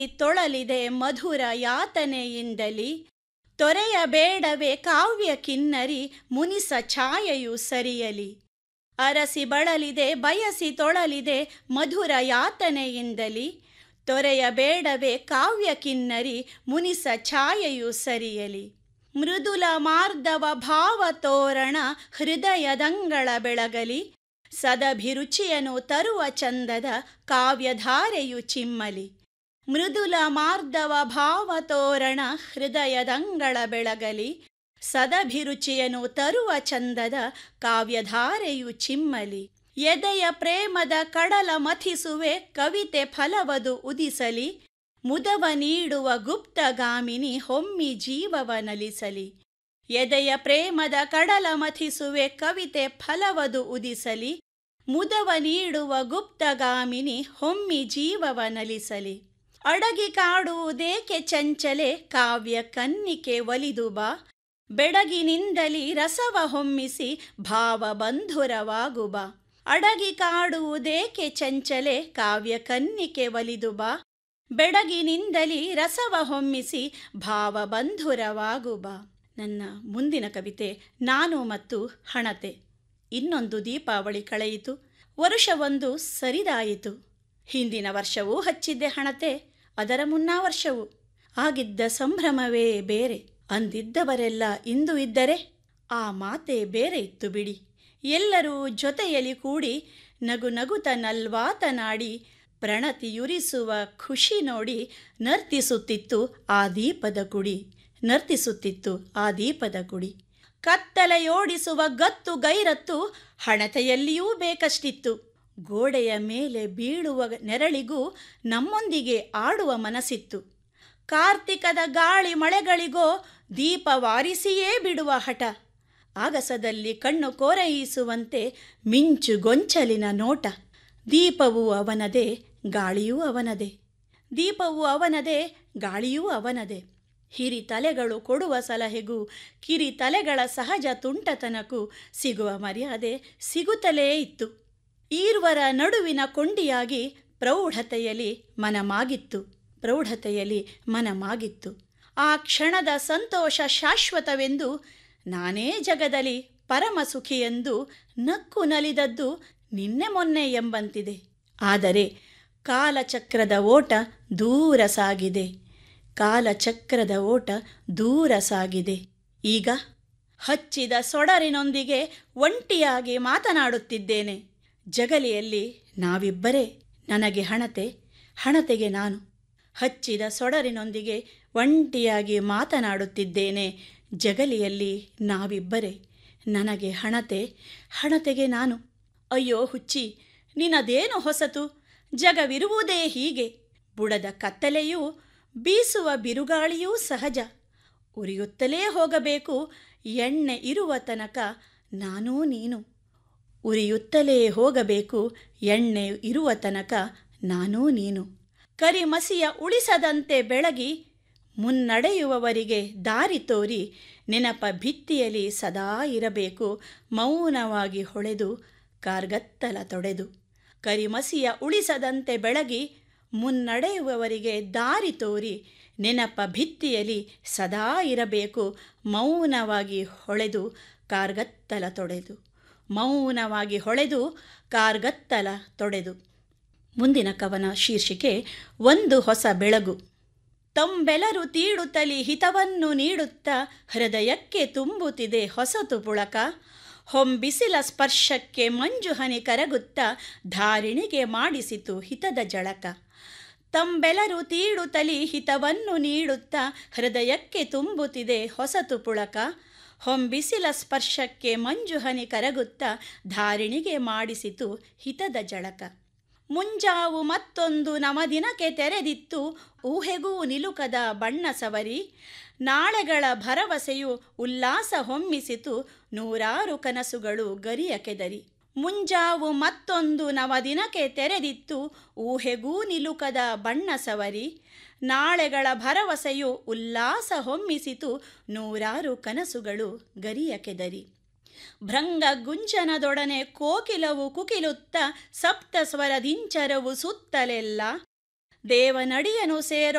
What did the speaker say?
ತೊಳಲಿದೆ ಮಧುರ ಯಾತನೆಯಿಂದಲಿ ತೊರೆಯಬೇಡವೇ ಕಾವ್ಯ ಕಿನ್ನರಿ ಮುನಿಸ ಛಾಯೆಯು ಸರಿಯಲಿ ಅರಸಿ ಬಳಲಿದೆ ಬಯಸಿ ತೊಳಲಿದೆ ಮಧುರ ಯಾತನೆಯಿಂದಲಿ ತೊರೆಯಬೇಡವೇ ಕಾವ್ಯ ಕಿನ್ನರಿ ಮುನಿಸ ಛಾಯೆಯು ಸರಿಯಲಿ ಮೃದುಲ ಮಾರ್ದವ ಭಾವ ತೋರಣ ಹೃದಯದಂಗಳ ಬೆಳಗಲಿ ಸದಭಿರುಚಿಯನು ತರುವ ಚಂದದ ಕಾವ್ಯಧಾರೆಯು ಚಿಮ್ಮಲಿ ಮೃದುಲ ಮಾರ್ದವ ಭಾವ ತೋರಣ ಹೃದಯದಂಗಳ ಬೆಳಗಲಿ ಸದಭಿರುಚಿಯನು ತರುವ ಚಂದದ ಕಾವ್ಯಧಾರೆಯು ಚಿಮ್ಮಲಿ ಎದೆಯ ಪ್ರೇಮದ ಕಡಲ ಮಥಿಸುವೆ ಕವಿತೆ ಫಲವದು ಉದಿಸಲಿ ಮುದವ ನೀಡುವ ಗುಪ್ತಗಾಮಿನಿ ಹೊಮ್ಮಿ ಜೀವವ ನಲಿಸಲಿ ಎದೆಯ ಪ್ರೇಮದ ಕಡಲ ಮಥಿಸುವೆ ಕವಿತೆ ಫಲವದು ಉದಿಸಲಿ ಮುದವ ನೀಡುವ ಗುಪ್ತಗಾಮಿನಿ ಹೊಮ್ಮಿ ಜೀವವ ನಲಿಸಲಿ ಅಡಗಿ ಕಾಡುವುದೇಕೆ ಚಂಚಲೆ ಕಾವ್ಯ ಕನ್ನಿಕೆ ಒಲಿದು ಬಾ ಬೆಡಗಿನಿಂದಲಿ ರಸವ ಹೊಮ್ಮಿಸಿ ಭಾವ ಬಂಧುರವಾಗು ಬಾ ಅಡಗಿ ಕಾಡುವುದೇಕೆ ಚಂಚಲೆ ಕಾವ್ಯ ಕನ್ನಿಕೆ ಒಲಿದು ಬಾ ಬೆಡಗಿನಿಂದಲಿ ರಸವ ಹೊಮ್ಮಿಸಿ ಭಾವ ಬಂಧುರವಾಗು ಬಾ ನನ್ನ ಮುಂದಿನ ಕವಿತೆ ನಾನು ಮತ್ತು ಹಣತೆ ಇನ್ನೊಂದು ದೀಪಾವಳಿ ಕಳೆಯಿತು ವರುಷವೊಂದು ಸರಿದಾಯಿತು ಹಿಂದಿನ ವರ್ಷವೂ ಹಚ್ಚಿದ್ದೆ ಹಣತೆ ಅದರ ಮುನ್ನಾ ವರ್ಷವೂ ಆಗಿದ್ದ ಸಂಭ್ರಮವೇ ಬೇರೆ ಅಂದಿದ್ದವರೆಲ್ಲ ಇಂದು ಇದ್ದರೆ ಆ ಮಾತೆ ಬೇರೆ ಇತ್ತು ಬಿಡಿ ಎಲ್ಲರೂ ಜೊತೆಯಲ್ಲಿ ಕೂಡಿ ನಗು ನಗುತ ನಲ್ವಾತನಾಡಿ ಪ್ರಣತಿಯುರಿಸುವ ಖುಷಿ ನೋಡಿ ನರ್ತಿಸುತ್ತಿತ್ತು ಆ ದೀಪದ ಕುಡಿ ನರ್ತಿಸುತ್ತಿತ್ತು ಆ ದೀಪದ ಕುಡಿ ಕತ್ತಲೆಯೋಡಿಸುವ ಗತ್ತು ಗೈರತ್ತು ಹಣತೆಯಲ್ಲಿಯೂ ಬೇಕಷ್ಟಿತ್ತು ಗೋಡೆಯ ಮೇಲೆ ಬೀಳುವ ನೆರಳಿಗೂ ನಮ್ಮೊಂದಿಗೆ ಆಡುವ ಮನಸ್ಸಿತ್ತು ಕಾರ್ತಿಕದ ಗಾಳಿ ಮಳೆಗಳಿಗೋ ದೀಪ ವಾರಿಸಿಯೇ ಬಿಡುವ ಹಠ ಆಗಸದಲ್ಲಿ ಕಣ್ಣು ಕೋರೈಸುವಂತೆ ಮಿಂಚು ಗೊಂಚಲಿನ ನೋಟ ದೀಪವು ಅವನದೇ ಗಾಳಿಯೂ ಅವನದೇ ದೀಪವು ಅವನದೇ ಗಾಳಿಯೂ ಅವನದೇ ಹಿರಿ ತಲೆಗಳು ಕೊಡುವ ಸಲಹೆಗೂ ಕಿರಿ ತಲೆಗಳ ಸಹಜ ತುಂಟತನಕ್ಕೂ ಸಿಗುವ ಮರ್ಯಾದೆ ಸಿಗುತ್ತಲೇ ಇತ್ತು ಈರ್ವರ ನಡುವಿನ ಕೊಂಡಿಯಾಗಿ ಪ್ರೌಢತೆಯಲ್ಲಿ ಮನಮಾಗಿತ್ತು ಪ್ರೌಢತೆಯಲ್ಲಿ ಮನಮಾಗಿತ್ತು ಆ ಕ್ಷಣದ ಸಂತೋಷ ಶಾಶ್ವತವೆಂದು ನಾನೇ ಜಗದಲ್ಲಿ ಪರಮ ಸುಖಿಯೆಂದು ನಕ್ಕು ನಲಿದದ್ದು ನಿನ್ನೆ ಮೊನ್ನೆ ಎಂಬಂತಿದೆ ಆದರೆ ಕಾಲಚಕ್ರದ ಓಟ ದೂರ ಸಾಗಿದೆ ಕಾಲಚಕ್ರದ ಓಟ ದೂರ ಸಾಗಿದೆ ಈಗ ಹಚ್ಚಿದ ಸೊಡರಿನೊಂದಿಗೆ ಒಂಟಿಯಾಗಿ ಮಾತನಾಡುತ್ತಿದ್ದೇನೆ ಜಗಲಿಯಲ್ಲಿ ನಾವಿಬ್ಬರೇ ನನಗೆ ಹಣತೆ ಹಣತೆಗೆ ನಾನು ಹಚ್ಚಿದ ಸೊಡರಿನೊಂದಿಗೆ ಒಂಟಿಯಾಗಿ ಮಾತನಾಡುತ್ತಿದ್ದೇನೆ ಜಗಲಿಯಲ್ಲಿ ನಾವಿಬ್ಬರೇ ನನಗೆ ಹಣತೆ ಹಣತೆಗೆ ನಾನು ಅಯ್ಯೋ ಹುಚ್ಚಿ ನಿನದೇನು ಹೊಸತು ಜಗವಿರುವುದೇ ಹೀಗೆ ಬುಡದ ಕತ್ತಲೆಯೂ ಬೀಸುವ ಬಿರುಗಾಳಿಯೂ ಸಹಜ ಉರಿಯುತ್ತಲೇ ಹೋಗಬೇಕು ಎಣ್ಣೆ ಇರುವ ತನಕ ನಾನೂ ನೀನು ಉರಿಯುತ್ತಲೇ ಹೋಗಬೇಕು ಎಣ್ಣೆ ಇರುವ ತನಕ ನಾನೂ ನೀನು ಕರಿಮಸಿಯ ಉಳಿಸದಂತೆ ಬೆಳಗಿ ಮುನ್ನಡೆಯುವವರಿಗೆ ದಾರಿ ತೋರಿ ನೆನಪ ಭಿತ್ತಿಯಲ್ಲಿ ಸದಾ ಇರಬೇಕು ಮೌನವಾಗಿ ಹೊಳೆದು ಕಾರ್ಗತ್ತಲ ತೊಡೆದು ಕರಿಮಸಿಯ ಉಳಿಸದಂತೆ ಬೆಳಗಿ ಮುನ್ನಡೆಯುವವರಿಗೆ ದಾರಿ ತೋರಿ ನೆನಪ ಭಿತ್ತಿಯಲ್ಲಿ ಸದಾ ಇರಬೇಕು ಮೌನವಾಗಿ ಹೊಳೆದು ಕಾರ್ಗತ್ತಲ ತೊಡೆದು ಮೌನವಾಗಿ ಹೊಳೆದು ಕಾರ್ಗತ್ತಲ ತೊಡೆದು ಮುಂದಿನ ಕವನ ಶೀರ್ಷಿಕೆ ಒಂದು ಹೊಸ ಬೆಳಗು ತಂಬೆಲರು ತೀಡುತ್ತಲಿ ಹಿತವನ್ನು ನೀಡುತ್ತಾ ಹೃದಯಕ್ಕೆ ತುಂಬುತ್ತಿದೆ ಹೊಸತು ಪುಳಕ ಹೊಂಬಿಸಿಲ ಸ್ಪರ್ಶಕ್ಕೆ ಮಂಜು ಹನಿ ಕರಗುತ್ತಾ ಧಾರಿಣಿಗೆ ಮಾಡಿಸಿತು ಹಿತದ ಜಳಕ ತಂಬೆಲರು ತೀಡುತ್ತಲಿ ಹಿತವನ್ನು ನೀಡುತ್ತಾ ಹೃದಯಕ್ಕೆ ತುಂಬುತ್ತಿದೆ ಹೊಸತು ಪುಳಕ ಹೊಂಬಿಸಿಲ ಸ್ಪರ್ಶಕ್ಕೆ ಮಂಜು ಹನಿ ಕರಗುತ್ತಾ ಧಾರಿಣಿಗೆ ಮಾಡಿಸಿತು ಹಿತದ ಜಳಕ ಮುಂಜಾವು ಮತ್ತೊಂದು ನವದಿನಕ್ಕೆ ತೆರೆದಿತ್ತು ಊಹೆಗೂ ನಿಲುಕದ ಬಣ್ಣ ಸವರಿ ನಾಳೆಗಳ ಭರವಸೆಯು ಉಲ್ಲಾಸ ಹೊಮ್ಮಿಸಿತು ನೂರಾರು ಕನಸುಗಳು ಗರಿಯ ಕೆದರಿ ಮುಂಜಾವು ಮತ್ತೊಂದು ನವದಿನಕ್ಕೆ ತೆರೆದಿತ್ತು ಊಹೆಗೂ ನಿಲುಕದ ಬಣ್ಣ ಸವರಿ ನಾಳೆಗಳ ಭರವಸೆಯು ಉಲ್ಲಾಸ ಹೊಮ್ಮಿಸಿತು ನೂರಾರು ಕನಸುಗಳು ಗರಿಯ ಕೆದರಿ ಭೃಂಗ ಗುಂಜನದೊಡನೆ ಕೋಕಿಲವು ಕುಕಿಲುತ್ತ ಸಪ್ತ ಸ್ವರದಿಂಚರವು ಸುತ್ತಲೆಲ್ಲ ದೇವನಡಿಯನು ಸೇರೋ